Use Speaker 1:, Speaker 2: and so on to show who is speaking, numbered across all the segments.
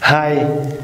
Speaker 1: hi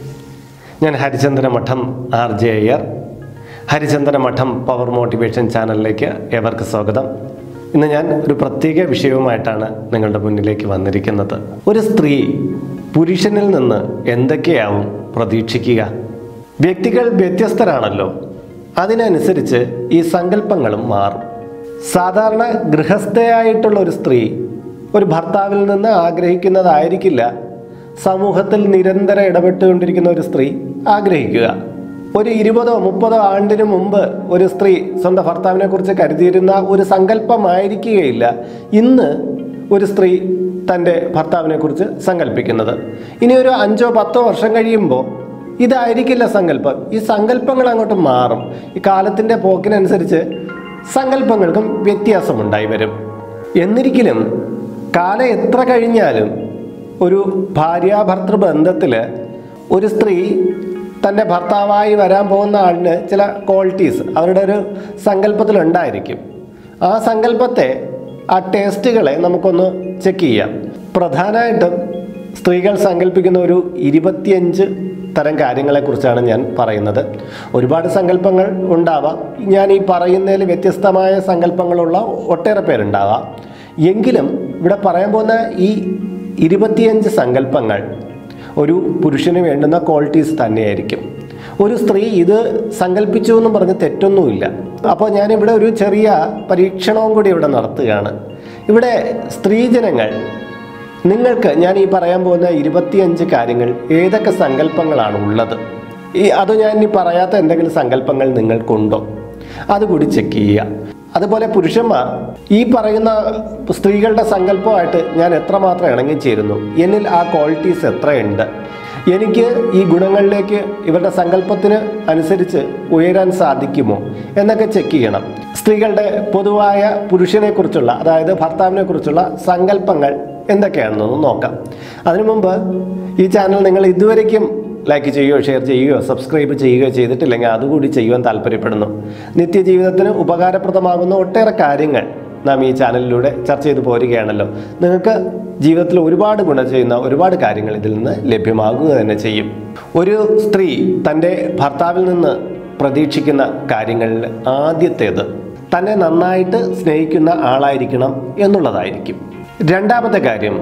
Speaker 1: ഞാൻ ഹരിചന്ദ്ര മഠം R J Iyer Harichandra മഠം പവർ മോട്ടിവേഷൻ ചാനലിലേക്ക് ഏവർക്ക് സ്വാഗതം ഇന്ന് ഞാൻ ഒരു പ്രത്യേക വിഷയവുമായിട്ടാണ് നിങ്ങളുടെ മുന്നിലേക്ക് വന്നിരിക്കുന്നത് ഒരു സ്ത്രീ പുരുഷനിൽ നിന്ന് എന്തൊക്കെയാവും പ്രതീക്ഷിക്കുക വ്യക്തികൾ വ്യത്യസ്തരാണല്ലോ അതിനനുസരിച്ച് ഈ സങ്കല്പങ്ങളും മാറും സാധാരണ ഗൃഹസ്ഥയായിട്ടുള്ള ഒരു സ്ത്രീ ഒരു ഭർത്താവിൽ നിന്ന് ആഗ്രഹിക്കുന്നതായിരിക്കില്ല സമൂഹത്തിൽ നിരന്തരം ഇടപെട്ടുകൊണ്ടിരിക്കുന്ന ഒരു സ്ത്രീ ആഗ്രഹിക്കുക ഒരു ഇരുപതോ മുപ്പതോ ആണ്ടിന് മുമ്പ് ഒരു സ്ത്രീ സ്വന്തം ഭർത്താവിനെ കുറിച്ച് കരുതിയിരുന്ന ഒരു സങ്കല്പമായിരിക്കുകയില്ല ഇന്ന് ഒരു സ്ത്രീ തൻ്റെ ഭർത്താവിനെ കുറിച്ച് സങ്കല്പിക്കുന്നത് ഇനി ഒരു അഞ്ചോ പത്തോ വർഷം കഴിയുമ്പോൾ ഇതായിരിക്കില്ല സങ്കല്പം ഈ സങ്കല്പങ്ങൾ അങ്ങോട്ട് മാറും ഈ കാലത്തിൻ്റെ പോക്കിനനുസരിച്ച് സങ്കല്പങ്ങൾക്കും വ്യത്യാസമുണ്ടായി വരും എന്നിരിക്കലും കാലം എത്ര കഴിഞ്ഞാലും ഒരു ഭാര്യാഭർത്തൃ ബന്ധത്തിൽ ഒരു സ്ത്രീ തൻ്റെ ഭർത്താവായി വരാൻ പോകുന്ന ആളിന് ചില ക്വാളിറ്റീസ് അവരുടെ ഒരു സങ്കല്പത്തിലുണ്ടായിരിക്കും ആ സങ്കല്പത്തെ ആ ടേസ്റ്റുകളെ നമുക്കൊന്ന് ചെക്ക് ചെയ്യാം പ്രധാനമായിട്ടും സ്ത്രീകൾ സങ്കല്പിക്കുന്ന ഒരു ഇരുപത്തിയഞ്ച് തരം കാര്യങ്ങളെക്കുറിച്ചാണ് ഞാൻ പറയുന്നത് ഒരുപാട് സങ്കല്പങ്ങൾ ഉണ്ടാവാം ഞാൻ ഈ പറയുന്നതിൽ വ്യത്യസ്തമായ സങ്കല്പങ്ങളുള്ള ഒട്ടേറെ പേരുണ്ടാവാം എങ്കിലും ഇവിടെ പറയാൻ പോകുന്ന ഈ ഇരുപത്തിയഞ്ച് സങ്കല്പങ്ങൾ ഒരു പുരുഷന് വേണ്ടുന്ന ക്വാളിറ്റീസ് തന്നെയായിരിക്കും ഒരു സ്ത്രീ ഇത് സങ്കല്പിച്ചു എന്ന് പറഞ്ഞ് തെറ്റൊന്നുമില്ല അപ്പോൾ ഞാനിവിടെ ഒരു ചെറിയ പരീക്ഷണവും കൂടി ഇവിടെ നടത്തുകയാണ് ഇവിടെ സ്ത്രീജനങ്ങൾ നിങ്ങൾക്ക് ഞാൻ ഈ പറയാൻ പോകുന്ന ഇരുപത്തിയഞ്ച് കാര്യങ്ങൾ ഏതൊക്കെ സങ്കല്പങ്ങളാണ് ഉള്ളത് ഈ അത് ഞാൻ ഇനി പറയാത്ത എന്തെങ്കിലും സങ്കല്പങ്ങൾ നിങ്ങൾക്കുണ്ടോ അതുകൂടി ചെക്ക് ചെയ്യുക അതുപോലെ പുരുഷന്മാർ ഈ പറയുന്ന സ്ത്രീകളുടെ സങ്കല്പമായിട്ട് ഞാൻ എത്രമാത്രം ഇണങ്ങിച്ചേരുന്നു എന്നിൽ ആ ക്വാളിറ്റീസ് എത്രയുണ്ട് എനിക്ക് ഈ ഗുണങ്ങളിലേക്ക് ഇവരുടെ സങ്കല്പത്തിന് അനുസരിച്ച് ഉയരാൻ സാധിക്കുമോ എന്നൊക്കെ ചെക്ക് ചെയ്യണം സ്ത്രീകളുടെ പൊതുവായ പുരുഷനെ കുറിച്ചുള്ള അതായത് ഭർത്താവിനെ കുറിച്ചുള്ള സങ്കല്പങ്ങൾ എന്തൊക്കെയാണെന്നൊന്ന് നോക്കാം അതിനു മുമ്പ് ഈ ചാനൽ നിങ്ങൾ ഇതുവരയ്ക്കും ലൈക്ക് ചെയ്യുകയോ ഷെയർ ചെയ്യുകയോ സബ്സ്ക്രൈബ് ചെയ്യുകയോ ചെയ്തിട്ടില്ലെങ്കിൽ അതുകൂടി ചെയ്യുവാൻ താല്പര്യപ്പെടുന്നു നിത്യജീവിതത്തിന് ഉപകാരപ്രദമാകുന്ന ഒട്ടേറെ കാര്യങ്ങൾ നാം ഈ ചാനലിലൂടെ ചർച്ച ചെയ്തു പോരുകയാണല്ലോ നിങ്ങൾക്ക് ജീവിതത്തിൽ ഒരുപാട് ഗുണം ചെയ്യുന്ന ഒരുപാട് കാര്യങ്ങൾ ഇതിൽ നിന്ന് ലഭ്യമാകുക തന്നെ ചെയ്യും ഒരു സ്ത്രീ തൻ്റെ ഭർത്താവിൽ നിന്ന് പ്രതീക്ഷിക്കുന്ന കാര്യങ്ങളിൽ ആദ്യത്തേത് തന്നെ നന്നായിട്ട് സ്നേഹിക്കുന്ന ആളായിരിക്കണം എന്നുള്ളതായിരിക്കും രണ്ടാമത്തെ കാര്യം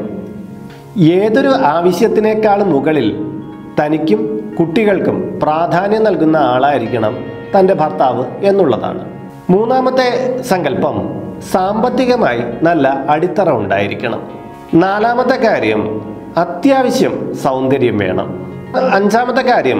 Speaker 1: ഏതൊരു ആവശ്യത്തിനേക്കാളും മുകളിൽ തനിക്കും കുട്ടികൾക്കും പ്രാധാന്യം നൽകുന്ന ആളായിരിക്കണം തൻ്റെ ഭർത്താവ് എന്നുള്ളതാണ് മൂന്നാമത്തെ സങ്കല്പം സാമ്പത്തികമായി നല്ല അടിത്തറ ഉണ്ടായിരിക്കണം നാലാമത്തെ കാര്യം അത്യാവശ്യം സൗന്ദര്യം വേണം അഞ്ചാമത്തെ കാര്യം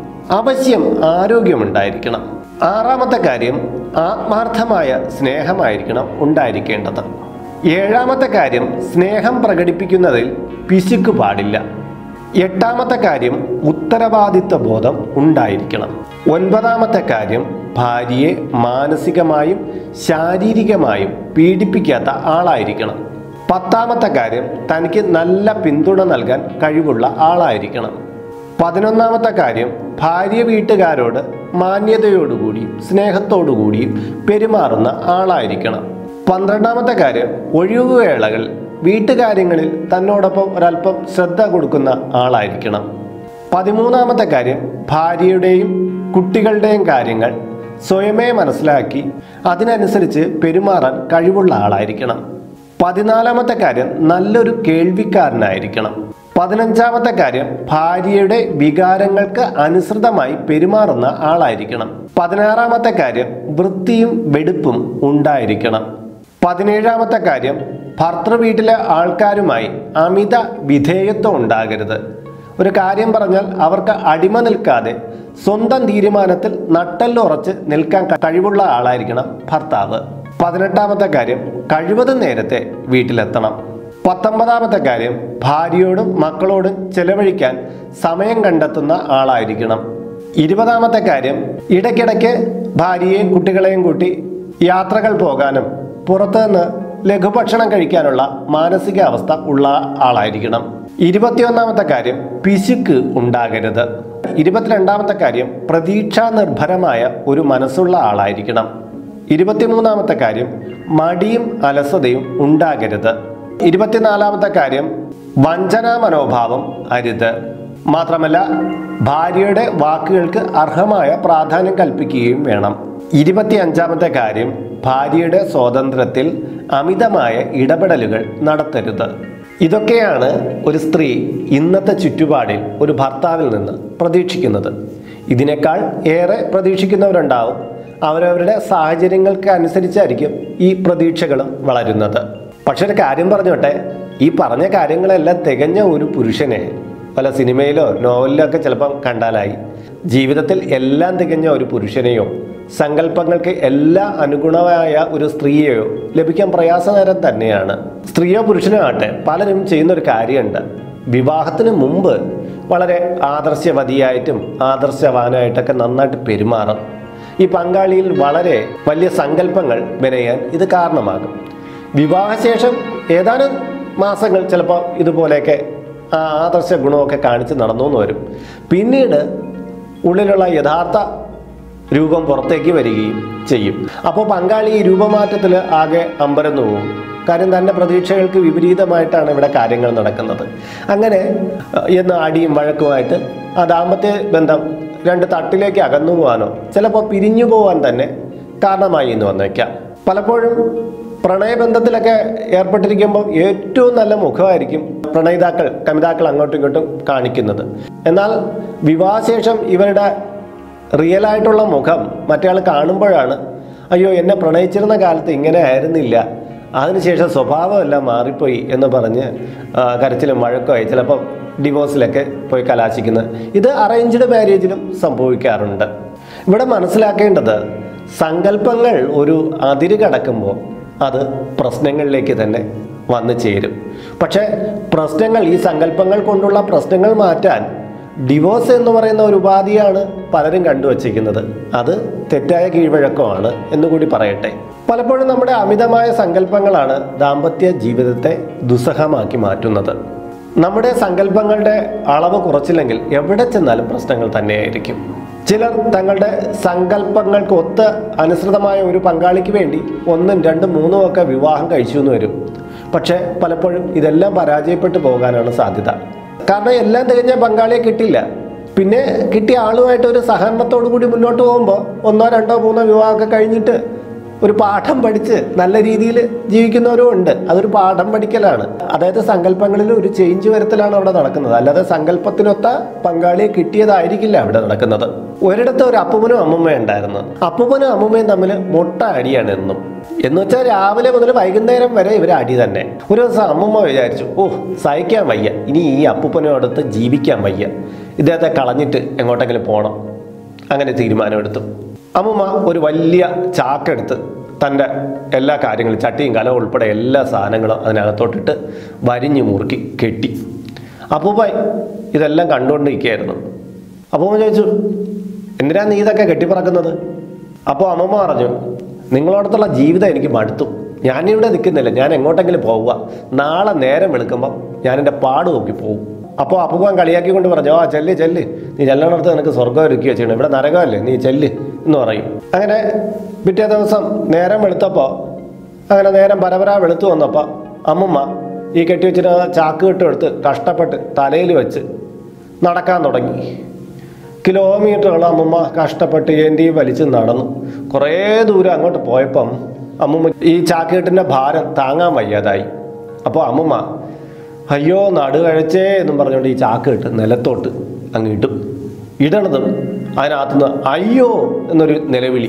Speaker 1: അവശ്യം ആരോഗ്യമുണ്ടായിരിക്കണം ആറാമത്തെ കാര്യം ആത്മാർത്ഥമായ സ്നേഹമായിരിക്കണം ഉണ്ടായിരിക്കേണ്ടത് ഏഴാമത്തെ കാര്യം സ്നേഹം പ്രകടിപ്പിക്കുന്നതിൽ പിശുക്ക് പാടില്ല എട്ടാമത്തെ കാര്യം ഉത്തരവാദിത്വ ബോധം ഉണ്ടായിരിക്കണം ഒൻപതാമത്തെ കാര്യം ഭാര്യയെ മാനസികമായും ശാരീരികമായും പീഡിപ്പിക്കാത്ത ആളായിരിക്കണം പത്താമത്തെ കാര്യം തനിക്ക് നല്ല പിന്തുണ നൽകാൻ കഴിവുള്ള ആളായിരിക്കണം പതിനൊന്നാമത്തെ കാര്യം ഭാര്യ വീട്ടുകാരോട് മാന്യതയോടുകൂടിയും സ്നേഹത്തോടുകൂടിയും പെരുമാറുന്ന ആളായിരിക്കണം പന്ത്രണ്ടാമത്തെ കാര്യം ഒഴിവുവേളകൾ വീട്ടുകാര്യങ്ങളിൽ തന്നോടൊപ്പം ഒരല്പം ശ്രദ്ധ കൊടുക്കുന്ന ആളായിരിക്കണം പതിമൂന്നാമത്തെ കാര്യം ഭാര്യയുടെയും കുട്ടികളുടെയും കാര്യങ്ങൾ സ്വയമേ മനസ്സിലാക്കി അതിനനുസരിച്ച് പെരുമാറാൻ കഴിവുള്ള ആളായിരിക്കണം പതിനാലാമത്തെ കാര്യം നല്ലൊരു കേൾവിക്കാരനായിരിക്കണം പതിനഞ്ചാമത്തെ കാര്യം ഭാര്യയുടെ വികാരങ്ങൾക്ക് അനുസൃതമായി പെരുമാറുന്ന ആളായിരിക്കണം പതിനാറാമത്തെ കാര്യം വൃത്തിയും വെടുപ്പും ഉണ്ടായിരിക്കണം പതിനേഴാമത്തെ കാര്യം ഭർത്തൃ വീട്ടിലെ ആൾക്കാരുമായി അമിത വിധേയത്വം ഉണ്ടാകരുത് ഒരു കാര്യം പറഞ്ഞാൽ അവർക്ക് അടിമ നിൽക്കാതെ സ്വന്തം തീരുമാനത്തിൽ നട്ടല്ലുറച്ച് നിൽക്കാൻ കഴിവുള്ള ആളായിരിക്കണം ഭർത്താവ് പതിനെട്ടാമത്തെ കാര്യം കഴിവതും നേരത്തെ വീട്ടിലെത്തണം പത്തൊമ്പതാമത്തെ കാര്യം ഭാര്യയോടും മക്കളോടും ചെലവഴിക്കാൻ സമയം കണ്ടെത്തുന്ന ആളായിരിക്കണം ഇരുപതാമത്തെ കാര്യം ഇടയ്ക്കിടയ്ക്ക് ഭാര്യയെയും കുട്ടികളെയും കൂട്ടി യാത്രകൾ പോകാനും പുറത്തുനിന്ന് ലഘുഭക്ഷണം കഴിക്കാനുള്ള മാനസികാവസ്ഥ ഉള്ള ആളായിരിക്കണം ഇരുപത്തിയൊന്നാമത്തെ കാര്യം പിശുക്ക് ഉണ്ടാകരുത് ഇരുപത്തിരണ്ടാമത്തെ കാര്യം പ്രതീക്ഷാ നിർഭരമായ ഒരു മനസ്സുള്ള ആളായിരിക്കണം ഇരുപത്തിമൂന്നാമത്തെ കാര്യം മടിയും അലസതയും ഉണ്ടാകരുത് ഇരുപത്തിനാലാമത്തെ കാര്യം വഞ്ചനാ മനോഭാവം അരുത് മാത്രമല്ല ഭാര്യയുടെ വാക്കുകൾക്ക് അർഹമായ പ്രാധാന്യം കൽപ്പിക്കുകയും വേണം ഇരുപത്തി അഞ്ചാമത്തെ കാര്യം ഭാര്യയുടെ സ്വാതന്ത്ര്യത്തിൽ അമിതമായ ഇടപെടലുകൾ നടത്തരുത് ഇതൊക്കെയാണ് ഒരു സ്ത്രീ ഇന്നത്തെ ചുറ്റുപാടിൽ ഒരു ഭർത്താവിൽ നിന്ന് പ്രതീക്ഷിക്കുന്നത് ഇതിനേക്കാൾ ഏറെ പ്രതീക്ഷിക്കുന്നവരുണ്ടാവും അവരവരുടെ സാഹചര്യങ്ങൾക്ക് അനുസരിച്ചായിരിക്കും ഈ പ്രതീക്ഷകളും വളരുന്നത് പക്ഷെ ഒരു കാര്യം പറഞ്ഞോട്ടെ ഈ പറഞ്ഞ കാര്യങ്ങളെല്ലാം തികഞ്ഞ ഒരു പുരുഷനെ പല സിനിമയിലോ നോവലിലോ ഒക്കെ ചിലപ്പം കണ്ടാലായി ജീവിതത്തിൽ എല്ലാം തികഞ്ഞ ഒരു പുരുഷനെയോ സങ്കല്പങ്ങൾക്ക് എല്ലാ അനുഗുണമായ ഒരു സ്ത്രീയെയോ ലഭിക്കാൻ പ്രയാസകരം തന്നെയാണ് സ്ത്രീയോ പുരുഷനോ ആട്ടെ പലരും ചെയ്യുന്ന ഒരു കാര്യമുണ്ട് വിവാഹത്തിന് മുമ്പ് വളരെ ആദർശവതിയായിട്ടും ആദർശവാനായിട്ടൊക്കെ നന്നായിട്ട് പെരുമാറും ഈ പങ്കാളിയിൽ വളരെ വലിയ സങ്കല്പങ്ങൾ മെനയാൻ ഇത് കാരണമാകും വിവാഹശേഷം ഏതാനും മാസങ്ങൾ ചിലപ്പോൾ ഇതുപോലെയൊക്കെ ആ ആദർശ ഗുണമൊക്കെ കാണിച്ച് നടന്നു എന്ന് വരും പിന്നീട് ഉള്ളിലുള്ള യഥാർത്ഥ രൂപം പുറത്തേക്ക് വരികയും ചെയ്യും അപ്പോൾ പങ്കാളി ഈ രൂപമാറ്റത്തിൽ ആകെ അമ്പരന്നു പോകും കാര്യം തൻ്റെ പ്രതീക്ഷകൾക്ക് വിപരീതമായിട്ടാണ് ഇവിടെ കാര്യങ്ങൾ നടക്കുന്നത് അങ്ങനെ അഹ്, എന്ന് അടിയും വഴക്കുമായിട്ട് ആ ദാമ്പത്യ ബന്ധം രണ്ട് തട്ടിലേക്ക് അകന്നു പോകാനോ ചിലപ്പോൾ പിരിഞ്ഞു പോകാൻ തന്നെ കാരണമായി എന്ന് വന്നേക്കാം പലപ്പോഴും പ്രണയബന്ധത്തിലൊക്കെ ഏർപ്പെട്ടിരിക്കുമ്പോൾ ഏറ്റവും നല്ല മുഖമായിരിക്കും പ്രണയിതാക്കൾ കമിതാക്കൾ അങ്ങോട്ടും ഇങ്ങോട്ടും കാണിക്കുന്നത് എന്നാൽ വിവാഹശേഷം ഇവരുടെ റിയൽ ആയിട്ടുള്ള മുഖം മറ്റേയാൾ കാണുമ്പോഴാണ് അയ്യോ എന്നെ പ്രണയിച്ചിരുന്ന കാലത്ത് ഇങ്ങനെ ആയിരുന്നില്ല അതിനുശേഷം സ്വഭാവമെല്ലാം മാറിപ്പോയി എന്ന് പറഞ്ഞ് ആ, കരച്ചിലും വഴക്കുമായി ചിലപ്പോൾ ഡിവോഴ്സിലൊക്കെ പോയി കലാശിക്കുന്നത് ഇത് അറേഞ്ച്ഡ് മാരേജിലും സംഭവിക്കാറുണ്ട് ഇവിടെ മനസ്സിലാക്കേണ്ടത് സങ്കല്പങ്ങൾ ഒരു അതിര് കടക്കുമ്പോൾ അത് പ്രശ്നങ്ങളിലേക്ക് തന്നെ വന്നു ചേരും പക്ഷേ പ്രശ്നങ്ങൾ ഈ സങ്കല്പങ്ങൾ കൊണ്ടുള്ള പ്രശ്നങ്ങൾ മാറ്റാൻ ഡിവോഴ്സ് എന്ന് പറയുന്ന ഒരു ഉപാധിയാണ് പലരും കണ്ടുവച്ചിരിക്കുന്നത് അത് തെറ്റായ കീഴ്വഴക്കമാണ് എന്നുകൂടി പറയട്ടെ പലപ്പോഴും നമ്മുടെ അമിതമായ സങ്കല്പങ്ങളാണ് ദാമ്പത്യ ജീവിതത്തെ ദുസ്സഹമാക്കി മാറ്റുന്നത് നമ്മുടെ സങ്കല്പങ്ങളുടെ അളവ് കുറച്ചില്ലെങ്കിൽ എവിടെ ചെന്നാലും പ്രശ്നങ്ങൾ തന്നെയായിരിക്കും ചിലർ തങ്ങളുടെ സങ്കല്പങ്ങൾക്ക് ഒത്ത് അനുസൃതമായ ഒരു പങ്കാളിക്ക് വേണ്ടി ഒന്നും രണ്ടും മൂന്നും ഒക്കെ വിവാഹം കഴിച്ചു എന്ന് വരും പക്ഷേ പലപ്പോഴും ഇതെല്ലാം പരാജയപ്പെട്ടു പോകാനാണ് സാധ്യത കാരണം എല്ലാം തികഞ്ഞ പങ്കാളിയെ കിട്ടില്ല പിന്നെ കിട്ടിയ ആളുമായിട്ട് ഒരു സഹകരണത്തോടു കൂടി മുന്നോട്ട് പോകുമ്പോൾ ഒന്നോ രണ്ടോ മൂന്നോ വിവാഹമൊക്കെ കഴിഞ്ഞിട്ട് ഒരു പാഠം പഠിച്ച് നല്ല രീതിയിൽ ജീവിക്കുന്നവരും ഉണ്ട് അതൊരു പാഠം പഠിക്കലാണ് അതായത് സങ്കല്പങ്ങളിൽ ഒരു ചേഞ്ച് വരുത്തലാണ് അവിടെ നടക്കുന്നത് അല്ലാതെ സങ്കല്പത്തിനൊത്ത പങ്കാളിയെ കിട്ടിയതായിരിക്കില്ല അവിടെ നടക്കുന്നത് ഒരിടത്ത് ഒരു അപ്പൂപ്പനും അമ്മൂമ്മയും ഉണ്ടായിരുന്നു അപ്പൂപ്പനും അമ്മൂമ്മയും തമ്മിൽ മുട്ട അടിയാണ് എന്നും എന്ന് വെച്ചാൽ രാവിലെ മുതൽ വൈകുന്നേരം വരെ ഇവർ അടി തന്നെ ഒരു ദിവസം അമ്മൂമ്മ വിചാരിച്ചു ഓ സഹിക്കാൻ വയ്യ ഇനി ഈ അപ്പൂപ്പനും അടുത്ത് ജീവിക്കാൻ വയ്യ ഇദ്ദേഹത്തെ കളഞ്ഞിട്ട് എങ്ങോട്ടെങ്കിലും പോകണം അങ്ങനെ തീരുമാനമെടുത്തു അമ്മൂമ്മ ഒരു വലിയ ചാക്കെടുത്ത് തൻ്റെ എല്ലാ കാര്യങ്ങളും ചട്ടിയും കലവും ഉൾപ്പെടെ എല്ലാ സാധനങ്ങളും അതിനകത്തോട്ടിട്ട് വരിഞ്ഞു മുറുക്കി കെട്ടി അപ്പൂപ്പ ഇതെല്ലാം കണ്ടുകൊണ്ടിരിക്കുകയായിരുന്നു അപ്പൂമ്മ ചോദിച്ചു എന്തിനാ നീ ഇതൊക്കെ കെട്ടിപ്പറക്കുന്നത് അപ്പോൾ അമ്മമ്മ പറഞ്ഞു നിങ്ങളോടത്തുള്ള ജീവിതം എനിക്ക് മടുത്തു ഞാനിവിടെ നിൽക്കുന്നില്ല ഞാൻ എങ്ങോട്ടെങ്കിലും പോവുക നാളെ നേരം വെളുക്കുമ്പോൾ ഞാൻ എൻ്റെ പാട് നോക്കി പോകും അപ്പോൾ അപ്പൂപ്പൻ കളിയാക്കി കൊണ്ട് പറഞ്ഞു ആ ചെല്ല് ചെല്ല് നീ ചെല്ലണടുത്ത് നിനക്ക് സ്വർഗ്ഗം ഒരുക്കുകയോ ചെയ്യണം ഇവിടെ നരകമല്ലേ നീ ചെല്ല് എന്ന് പറയും അങ്ങനെ പിറ്റേ ദിവസം നേരം വെളുത്തപ്പോൾ അങ്ങനെ നേരം പരപര വെളുത്തു വന്നപ്പോൾ അമ്മുമ്മ ഈ കെട്ടി വെച്ചിരുന്ന ചാക്ക് കെട്ടെടുത്ത് കഷ്ടപ്പെട്ട് തലയിൽ വെച്ച് നടക്കാൻ തുടങ്ങി കിലോമീറ്ററുകൾ അമ്മുമ്മ കഷ്ടപ്പെട്ട് ഏന്തി വലിച്ച് നടന്നു കുറേ ദൂരം അങ്ങോട്ട് പോയപ്പം അമ്മുമ്മ ഈ ചാക്കുകെട്ടിൻ്റെ ഭാരം താങ്ങാൻ വയ്യാതായി അപ്പോൾ അമ്മുമ്മ അയ്യോ നടുകഴച്ചേ എന്നും പറഞ്ഞുകൊണ്ട് ഈ ചാക്കുകെട്ട് നിലത്തോട്ട് അങ്ങ് ഇടും ഇടണതും അതിനകത്തുനിന്ന് അയ്യോ എന്നൊരു നിലവിളി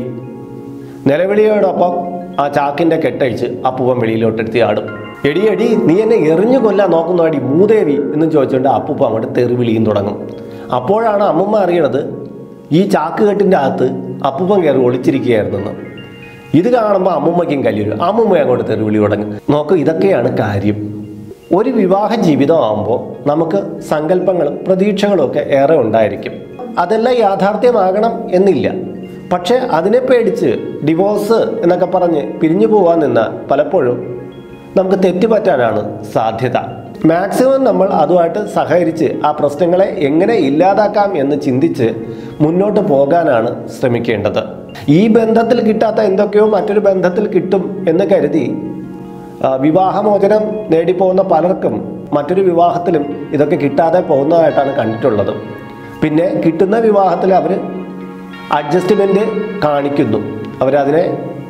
Speaker 1: നിലവിളിയോടൊപ്പം ആ ചാക്കിൻ്റെ കെട്ടഴിച്ച് അപ്പൂപ്പൻ വെളിയിലോട്ടെടുത്ത് ആടും എടി എടി നീ എന്നെ എറിഞ്ഞു കൊല്ലാൻ നോക്കുന്നതാടി മൂദേവി എന്ന് ചോദിച്ചുകൊണ്ട് അപ്പൂപ്പ അങ്ങോട്ട് തെറിവിളിയും തുടങ്ങും അപ്പോഴാണ് അമ്മമ്മ അറിയണത് ഈ ചാക്കുകെട്ടിൻ്റെ അകത്ത് അപ്പൂപ്പൻ കയറി ഒളിച്ചിരിക്കുകയായിരുന്നെന്ന് ഇത് കാണുമ്പോൾ അമ്മൂമ്മയ്ക്കും കല്യൊരു അമ്മൂമ്മ അങ്ങോട്ട് തെറിവിളി തുടങ്ങും നോക്കൂ ഇതൊക്കെയാണ് കാര്യം ഒരു വിവാഹ ജീവിതമാകുമ്പോൾ നമുക്ക് സങ്കല്പങ്ങളും പ്രതീക്ഷകളും ഒക്കെ ഏറെ ഉണ്ടായിരിക്കും അതെല്ലാം യാഥാർത്ഥ്യമാകണം എന്നില്ല പക്ഷേ അതിനെ പേടിച്ച് ഡിവോഴ്സ് എന്നൊക്കെ പറഞ്ഞ് പിരിഞ്ഞു പോകാൻ നിന്ന് പലപ്പോഴും നമുക്ക് തെറ്റുപറ്റാനാണ് സാധ്യത മാക്സിമം നമ്മൾ അതുമായിട്ട് സഹകരിച്ച് ആ പ്രശ്നങ്ങളെ എങ്ങനെ ഇല്ലാതാക്കാം എന്ന് ചിന്തിച്ച് മുന്നോട്ട് പോകാനാണ് ശ്രമിക്കേണ്ടത് ഈ ബന്ധത്തിൽ കിട്ടാത്ത എന്തൊക്കെയോ മറ്റൊരു ബന്ധത്തിൽ കിട്ടും എന്ന് കരുതി ആ, വിവാഹമോചനം നേടിപ്പോകുന്ന പലർക്കും മറ്റൊരു വിവാഹത്തിലും ഇതൊക്കെ കിട്ടാതെ പോകുന്നതായിട്ടാണ് കണ്ടിട്ടുള്ളത് പിന്നെ കിട്ടുന്ന വിവാഹത്തിൽ അവർ അഡ്ജസ്റ്റ്മെൻറ്റ് കാണിക്കുന്നു അവരതിനെ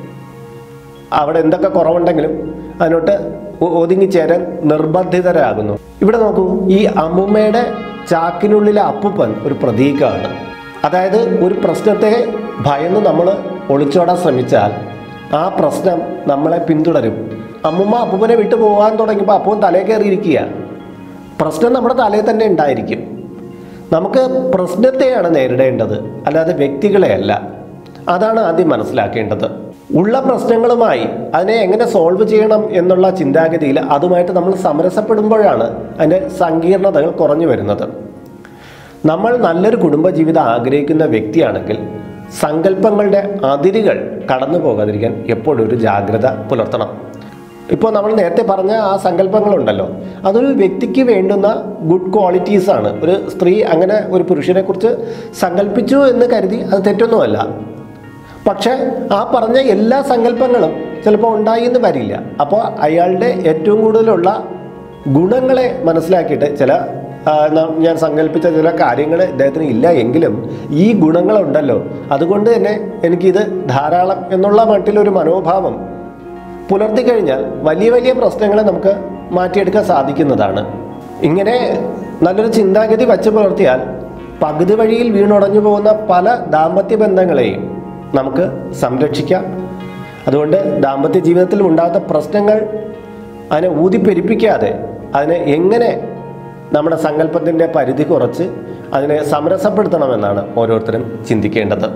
Speaker 1: അവിടെ എന്തൊക്കെ കുറവുണ്ടെങ്കിലും അതിനോട്ട് ഒ- ഒതുങ്ങിച്ചേരാൻ നിർബന്ധിതരാകുന്നു ഇവിടെ നോക്കൂ ഈ അമ്മുമ്മയുടെ ചാക്കിനുള്ളിലെ അപ്പൂപ്പൻ ഒരു പ്രതീകമാണ് അതായത് ഒരു പ്രശ്നത്തെ ഭയന്ന് നമ്മൾ ഒളിച്ചോടാൻ ശ്രമിച്ചാൽ ആ പ്രശ്നം നമ്മളെ പിന്തുടരും അമ്മുമ്മ അപ്പൂപ്പനെ വിട്ടു പോകാൻ തുടങ്ങിയപ്പോൾ അപ്പൂപ്പൻ തലയിൽ കയറിയിരിക്കുക പ്രശ്നം നമ്മുടെ തലയിൽ തന്നെ ഉണ്ടായിരിക്കും നമുക്ക് പ്രശ്നത്തെയാണ് നേരിടേണ്ടത് അല്ലാതെ വ്യക്തികളെയല്ല അതാണ് ആദ്യം മനസ്സിലാക്കേണ്ടത് ഉള്ള പ്രശ്നങ്ങളുമായി അതിനെ എങ്ങനെ സോൾവ് ചെയ്യണം എന്നുള്ള ചിന്താഗതിയിൽ അതുമായിട്ട് നമ്മൾ സമരസപ്പെടുമ്പോഴാണ് അതിൻ്റെ സങ്കീർണതകൾ കുറഞ്ഞു വരുന്നത് നമ്മൾ നല്ലൊരു കുടുംബജീവിതം ആഗ്രഹിക്കുന്ന വ്യക്തിയാണെങ്കിൽ സങ്കല്പങ്ങളുടെ അതിരുകൾ കടന്നു പോകാതിരിക്കാൻ എപ്പോഴും ഒരു ജാഗ്രത പുലർത്തണം ഇപ്പോൾ നമ്മൾ നേരത്തെ പറഞ്ഞ ആ സങ്കല്പങ്ങളുണ്ടല്ലോ അതൊരു വ്യക്തിക്ക് വേണ്ടുന്ന ഗുഡ് ക്വാളിറ്റീസ് ആണ് ഒരു സ്ത്രീ അങ്ങനെ ഒരു പുരുഷനെ കുറിച്ച് സങ്കല്പിച്ചു എന്ന് കരുതി അത് തെറ്റൊന്നുമല്ല പക്ഷേ ആ പറഞ്ഞ എല്ലാ സങ്കല്പങ്ങളും ചിലപ്പോൾ ഉണ്ടായി എന്ന് വരില്ല അപ്പോൾ അയാളുടെ ഏറ്റവും കൂടുതലുള്ള ഗുണങ്ങളെ മനസ്സിലാക്കിയിട്ട് ചില ആ, ന- ഞാൻ സങ്കല്പിച്ച ചില കാര്യങ്ങൾ ഇദ്ദേഹത്തിന് ഇല്ല എങ്കിലും ഈ ഗുണങ്ങളുണ്ടല്ലോ അതുകൊണ്ട് തന്നെ എനിക്കിത് ധാരാളം എന്നുള്ള മട്ടിലൊരു മനോഭാവം പുലർത്തി കഴിഞ്ഞാൽ വലിയ വലിയ പ്രശ്നങ്ങളെ നമുക്ക് മാറ്റിയെടുക്കാൻ സാധിക്കുന്നതാണ് ഇങ്ങനെ നല്ലൊരു ചിന്താഗതി വച്ച് പുലർത്തിയാൽ പകുതി വഴിയിൽ വീണുടഞ്ഞു പോകുന്ന പല ദാമ്പത്യ ബന്ധങ്ങളെയും നമുക്ക് സംരക്ഷിക്കാം അതുകൊണ്ട് ദാമ്പത്യ ജീവിതത്തിൽ ഉണ്ടാകുന്ന പ്രശ്നങ്ങൾ അതിനെ ഊതിപ്പെരിപ്പിക്കാതെ അതിനെ എങ്ങനെ നമ്മുടെ സങ്കല്പത്തിൻ്റെ പരിധി കുറച്ച് അതിനെ സമരസപ്പെടുത്തണമെന്നാണ് ഓരോരുത്തരും ചിന്തിക്കേണ്ടത്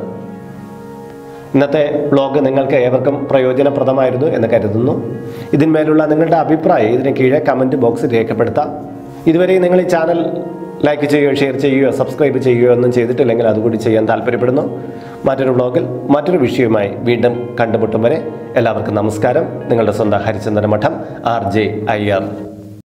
Speaker 1: ഇന്നത്തെ വ്ലോഗ് നിങ്ങൾക്ക് ഏവർക്കും പ്രയോജനപ്രദമായിരുന്നു എന്ന് കരുതുന്നു ഇതിന്മേലുള്ള നിങ്ങളുടെ അഭിപ്രായം ഇതിന് കീഴെ കമൻറ്റ് ബോക്സിൽ രേഖപ്പെടുത്താം ഇതുവരെ നിങ്ങൾ ഈ ചാനൽ ലൈക്ക് ചെയ്യുകയോ ഷെയർ ചെയ്യുകയോ സബ്സ്ക്രൈബ് ചെയ്യുകയോ ഒന്നും ചെയ്തിട്ടില്ലെങ്കിൽ അതുകൂടി ചെയ്യാൻ താല്പര്യപ്പെടുന്നു മറ്റൊരു വ്ലോഗിൽ മറ്റൊരു വിഷയവുമായി വീണ്ടും കണ്ടുമുട്ടും വരെ എല്ലാവർക്കും നമസ്കാരം നിങ്ങളുടെ സ്വന്തം ഹരിചന്ദ്രൻ മഠം ആർ ജെ അയ്യർ